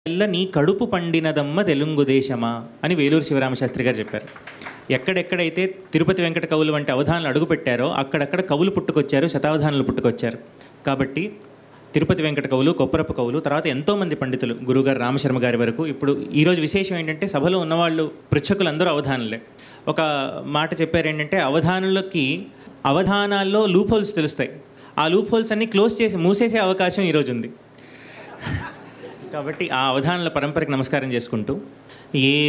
ఎల్ల నీ కడుపు పండినదమ్మ తెలుగు దేశమా అని వేలూరు శివరామశాస్త్రి గారు చెప్పారు ఎక్కడెక్కడైతే తిరుపతి వెంకట కవులు వంటి అవధానాలు అడుగుపెట్టారో అక్కడక్కడ కవులు పుట్టుకొచ్చారు శతావధానాలు పుట్టుకొచ్చారు కాబట్టి తిరుపతి వెంకట కవులు కొప్పరప్ప కవులు తర్వాత ఎంతోమంది పండితులు గురుగారు రామశర్మ గారి వరకు ఇప్పుడు ఈరోజు విశేషం ఏంటంటే సభలో ఉన్నవాళ్ళు పృచ్ఛకులందరూ అవధానులే ఒక మాట చెప్పారు ఏంటంటే అవధానులకి అవధానాల్లో లూప్ హోల్స్ తెలుస్తాయి ఆ లూప్ హోల్స్ అన్ని క్లోజ్ చేసి మూసేసే అవకాశం ఈరోజు ఉంది కాబట్టి ఆ అవధానాల పరంపరకి నమస్కారం చేసుకుంటూ ఏ